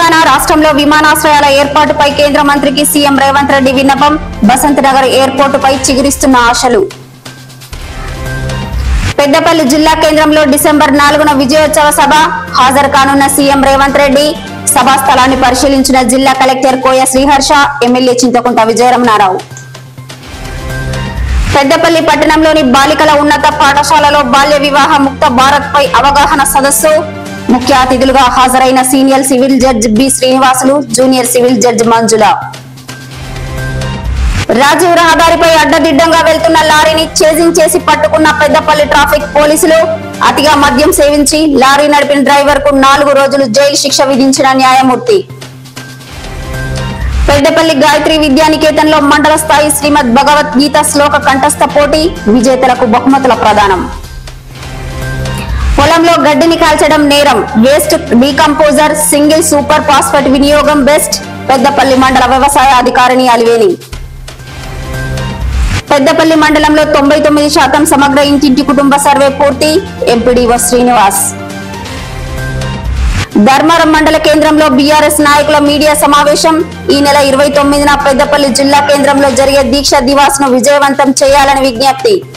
తెలంగాణ రాష్ట్రంలో విమానాశ్రయాల ఏర్పాటుపై కేంద్ర మంత్రికి సీఎం రేవంత్ రెడ్డి విన్నపం బసంత్ నగర్ ఎయిర్పోర్టుపై చిగురిస్తున్న ఆశలు పెద్దపల్లి జిల్లా కేంద్రంలో డిసెంబర్ నాలుగున విజయోత్సవ సభ హాజరు కానున్న సీఎం రేవంత్ రెడ్డి సభా స్థలాన్ని పరిశీలించిన జిల్లా కలెక్టర్ కోయ శ్రీహర్ష ఎమ్మెల్యే చింతకుంట విజయరమణారావు పెద్దపల్లి పట్టణంలోని బాలికల ఉన్నత పాఠశాలలో బాల్య వివాహ ముక్త భారత్ పై అవగాహన సదస్సు ముఖ్య అతిథులుగా హాజరైన senior civil judge B Srinivasulu junior civil judge Manjula Rajiv రహదారిపై అడ్డదిడ్డంగా వెళ్తున్న లారీని చేజింగ్ చేసి పట్టుకున్న పెద్దపల్లి ట్రాఫిక్ పోలీసులు అతిగా మద్యం సేవించి లారీ నడిపిన డ్రైవర్ కు నాలుగు రోజులు జైలు శిక్ష విధించిన న్యాయమూర్తి పెద్దపల్లి గాయత్రి విద్యానికేతన్లో మండల స్థాయి శ్రీమద్ భగవద్గీత శ్లోక కంఠస్థ పోటీ విజేతలకు బహుమతుల ప్రదానం పొలంలో గడ్డిని కాల్చడం నేరం waste decomposer single super phosphate వినియోగం బెస్ట్ పెద్దపల్లి మండల వ్యవసాయ అధికారిని అలివేని పెద్దపల్లి మండలంలో తొంభై తొమ్మిది శాతం సమగ్ర ఇంటింటి కుటుంబ సర్వే పూర్తి ఎంపీడీఓ శ్రీనివాస్ ధర్మారం మండల కేంద్రంలో బీఆర్ఎస్ నాయకుల మీడియా సమావేశం ఈ నెల ఇరవై తొమ్మిదిన పెద్దపల్లి జిల్లా కేంద్రంలో జరిగే దీక్ష దివాస్ ను విజయవంతం చేయాలని విజ్ఞప్తి